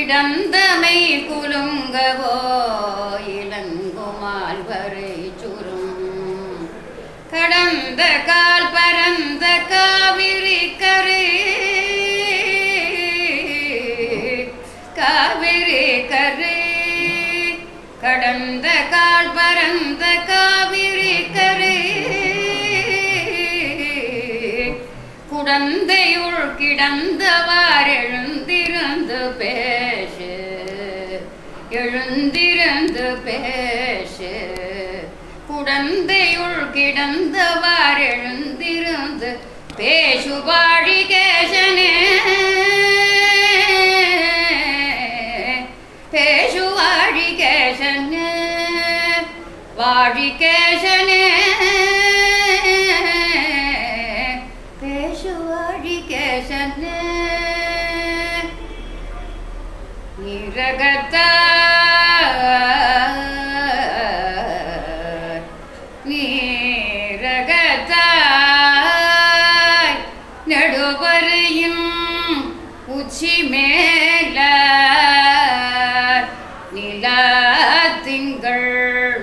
கிடந்தமை குலுங்கவோ இளங்குமால் வரை சுரும் கடந்த கால் பரந்த காவிரி கரை காவிரி கரை கடந்த கால் பரந்த காவிரி கரை குடந்தையுள் கிடந்தவார் எழுந்திருந்து பேசு எழுந்திருந்து பேசு குடந்தையுள் கிடந்தவார் எழுந்திருந்து பேசுவாழி கேசனே பேசுவாழி கேசனே வாழி கேசனே பேசுவாழி கேசனே நிரகத்த நீரகத்தாய் நடுவரையும் உச்சி மேல நிலா திங்கள்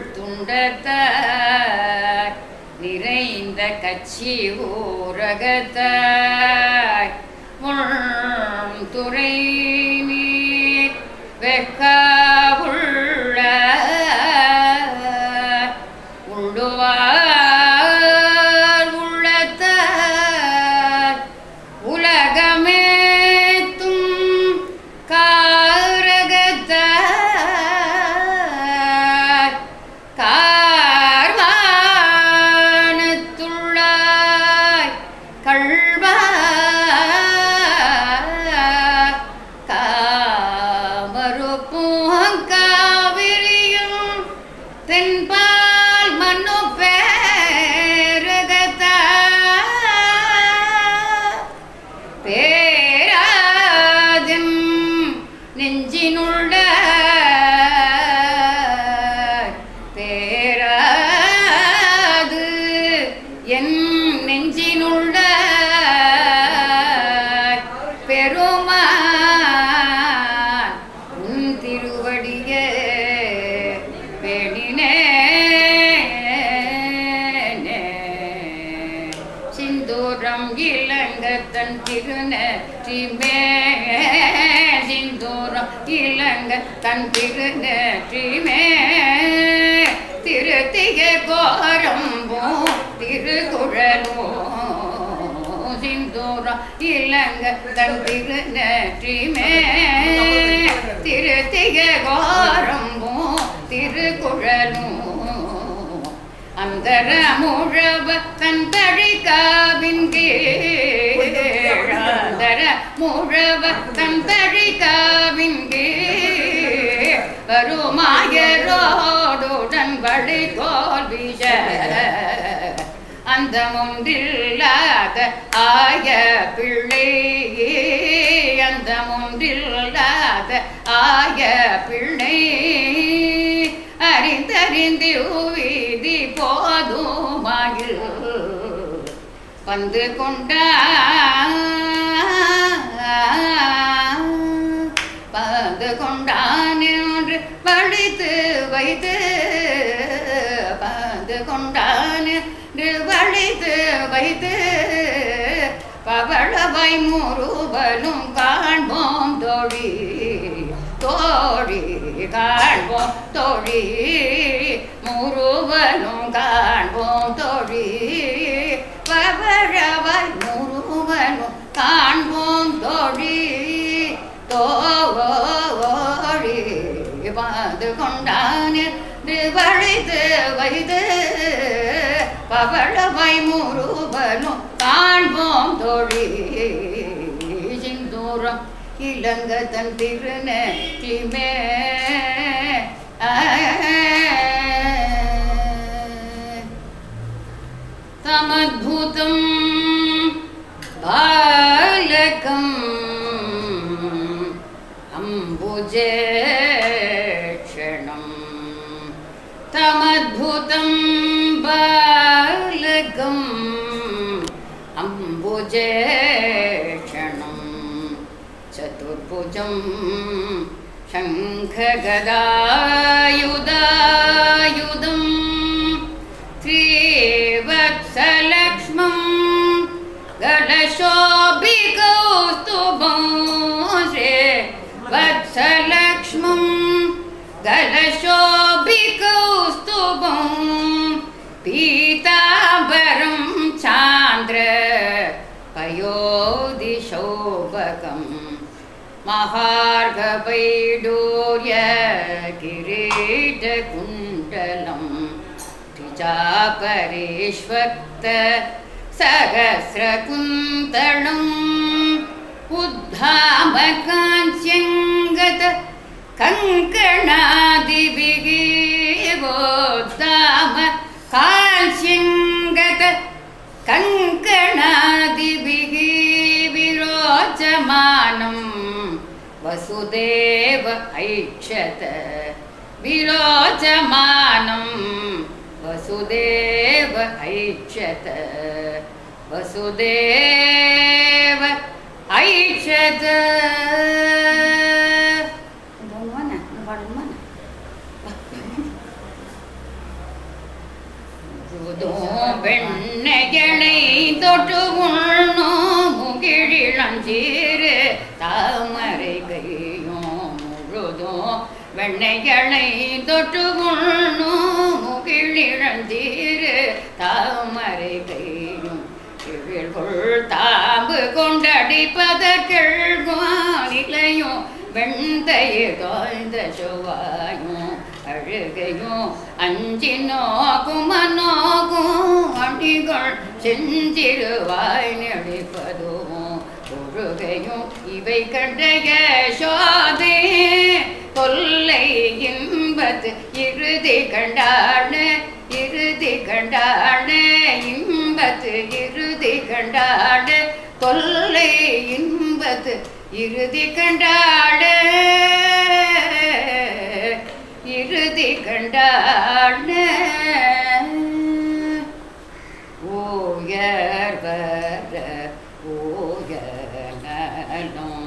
துண்டத்தாய் நிறைந்த கட்சி ஊரகத்தாய் முள் துறை நீர் வெக்காவுள்ள உள்ளுவார் உள்ளத்தார் உலகமேத்தும் காரகத்தார் கார்வானத்துள்ளாய் கள்வா காமருப்பும் காவிரியும் தென்பால் மண்ணு பேரகத்தா பேராதம் நெஞ்சினுள்ள பேராது என் நெஞ்சினுள்ள பெருமான் உன் திருவடிய பெணினே சிந்தூரம் இளங்கத்தன் திருநற்றிமே சிந்தூரம் இளங்க தன் திருநற்றிமே திருத்திக கோரம்போ திருக்குழலோ சிந்தூரம் இளங்க தன் திருநற்றிமே திருத்திக கோரம்போ திருக்குழலும் அந்தர முழவ தன் தழிகாவின் கீழந்தர முழவ தன் தழிகாவின் கீழ் வருமாயரோடுடன் வழி கோல் வீச அந்த முன்றில்லாத ஆய பிள்ளை அந்த முன்றில்லாத ஆய பிள்ளை அறிந்தறிந்து வீதி போதுமாயில் வந்து கொண்டான் வந்து கொண்டான் என்று வழித்து வைத்து வந்து கொண்டான் என்று வழித்து வைத்து பவளவை முருவலும் காண்போம் தோழி தோழி காண்போம் தோழி முருவலும் காண்போம் தோழி பவழவை முருவலும் காண்போம் தோழி தோழி வந்து கொண்டான் வழித்து வைத்து பவளவை முருவலும் காண்போம் தோழி சிந்தூரம் இளங்க தன் திருநெற்றிமே தமத்புதம் பாலகம் அம்புஜேஷணம் தமத்புதம் பாலகம் அம்புஜேஷணம் चतुर्भुजं शङ्खगदायुधायुधं त्रिवत्सलक्ष्मं गलशोभिकौस्तुभं श्री वत्सलक्ष्मं गलशोभिकौस्तुभं पीताम्बरं चान्द्र पयोदिशोभकम् महार्घवैडूर्य किरीटकुण्डलं त्रिचापरेष्वक्त सहस्रकुन्तलम् उद्धामकाञ्च्यङ्गत कङ्कणादिभिः वोद्धाम काञ्च्यङ्गत कङ्कणादिभिः विरोचमानं वसुदेव ऐक्षत विरोचमानं वसुदेव ऐक्षत वसुदेव ऐक्षत வெண்ணைகளை தொட்டு உண்ணோ முகிழிளஞ்சீரு தாமரை கையும் முழுதும் வெண்ணைகளை தொட்டு உண்ணோ முகிழிழந்தீரு தாமரை கையும் கிழிகொள் தாம்பு கொண்டடிப்பதற்கிழ்வானிலையும் வெண்தையில் தோய்ந்த செவ்வாயும் அழுகையும் அஞ்சி நோக்கும் நோக்கும் அடிகள் செஞ்சிருவாய் நடிப்பதும் தொழுகையும் இவை கண்டைய சோதே தொல்லை இன்பத்து இறுதி கண்டான இறுதி கண்டான இன்பத்து இறுதி கண்டாட தொல்லை இன்பத்து இறுதி கண்டாட இறுதி கண்டாட ஓயர் வர ஓயனலும்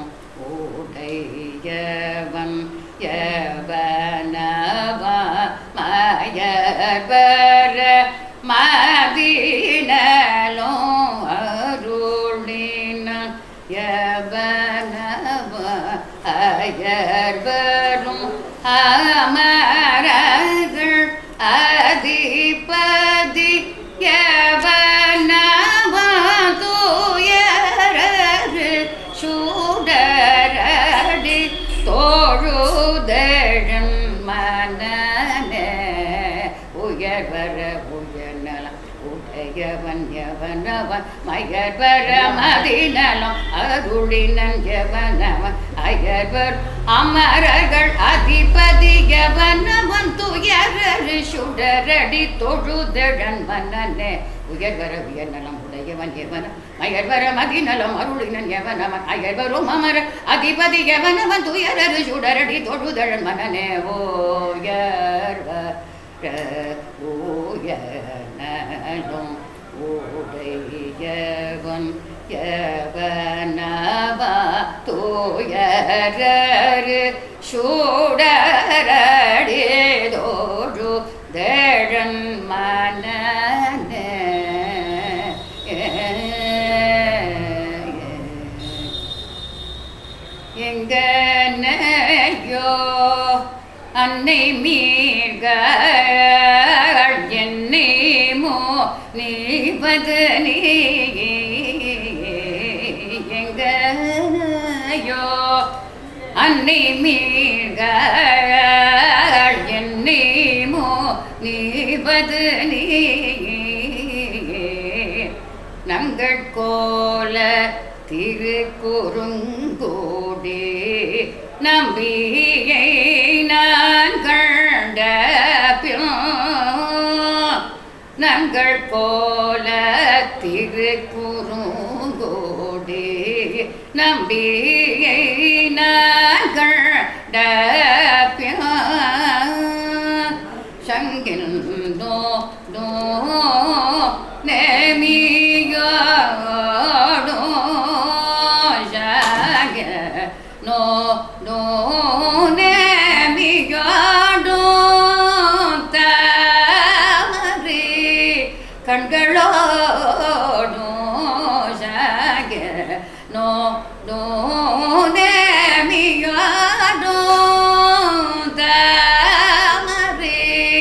உடையவன் யவனவா மயர் வர மதினலோ அருளின யவனவ அயர் வரும் அமரர்கள் அதிபதி யவனவா தூயரரு சூடரடி தோழுதழன் மனனே உயர்வர உயர்நலம் உடையவன் யவனவன் மயர்வர மதிநலம் அருளினன் யவனவன் அயர்வர் அமரர்கள் அதிபதி யவனவன் துயரரு சுடரடி தொழுதழன் மனனே உயர்வர உயர்நலம் உடையவன் எவனம் மயர்வர மதிநலம் அருளினன் எவனவன் அயர்வரும் அமர அதிபதி எவனவன் துயரரு சுடரடி தொழுதழன் மனனே ஓயர்வர ஓயநலம் உடையவன் யவனவா தோயரரு சூடரடி தோழு தழன் மனனே எங்கனையோ அன்னை மீர்கள் என்னை மோ நீவது நீ எங்கனையோ அன்னை மீர்கள் என்னை மோ நீவது நீ நங்கட்கோல திருக்குறுங்கூடி நம்பியை நான் கண்ட பின் நங்கள் போல திருக்குறுங்கூடி நம்பியை நான் கண்ட பின் சங்கில் தோ தோ நேமியோடோ நோ நோ நேமியாடும் தாமரை கண்களோடும் சாக நோ நோ நேமியாடும் தாமரை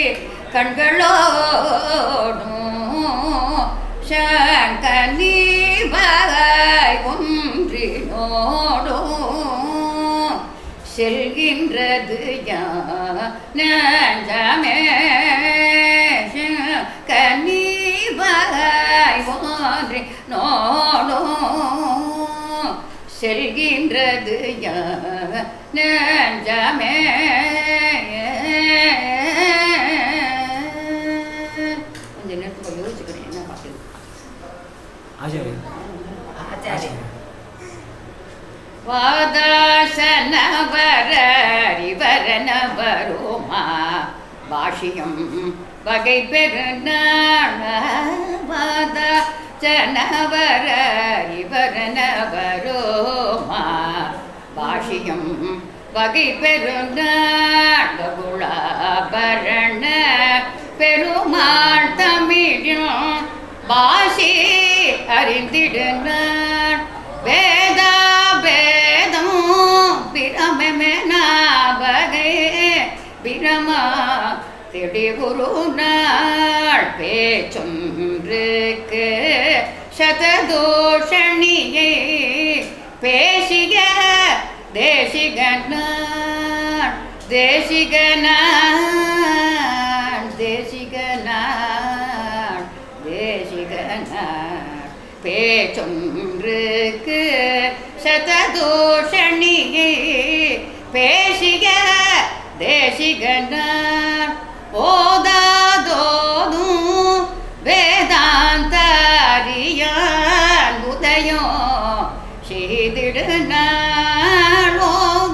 கண்களோடும் சங்கனி பகை ஒன்றினோடும் செல்கின்றது யாமே கனி பகை ஒன்றி நோடும் செல்கின்றது யாமே கொஞ்ச நேரத்துக்கு யோசிச்சுக்கிறேன் என்ன பாட்டு ஆச்சாரிய ஆச்சாரிய வாதாசனவரரிவரனவருமா பாஷியம் வகை பெருநாள் வாதாசனவரரிவரனவருமா பாஷியம் வகை பெருநாள் குலாபரண பெருமாள் தமிழும் பாஷி அறிந்திடுனார் வேதா வேதம் பிரமமெனாவகை பிரமா திடிகுரு நாள் பேச்சொன்றுக்கு சததோஷணியை பேசிய தேசிகனார் தேசிகனார் தேசிகனார் தேசிகனார் பேச்சொன்றுக்கு சததோஷணியை பேசிய தேசிகனார் ஓதாதோதும் வேதாந்தாரியான் உதயம் செய்திடுனாள் ஓத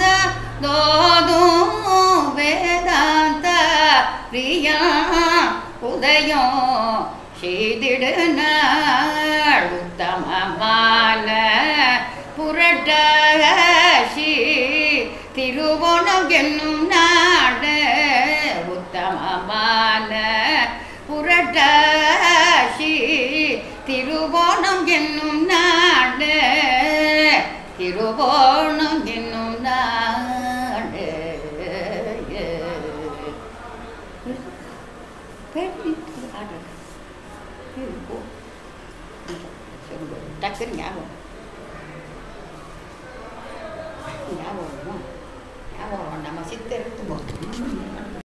தோதும் வேதாந்த பிரியா உதயம் செய்திடுனாள் உத்தமமான புரட்டாசி திருவோணம் என்னும் நாடு உத்தமமான புரட்டாசி திருவோணம் என்னும் நாடு திருவோணம் என்னும் நாடு டக்குன்னு ஞாபகம் ஞாபகம் ஞாபகம் நம்ம சித்தருக்கு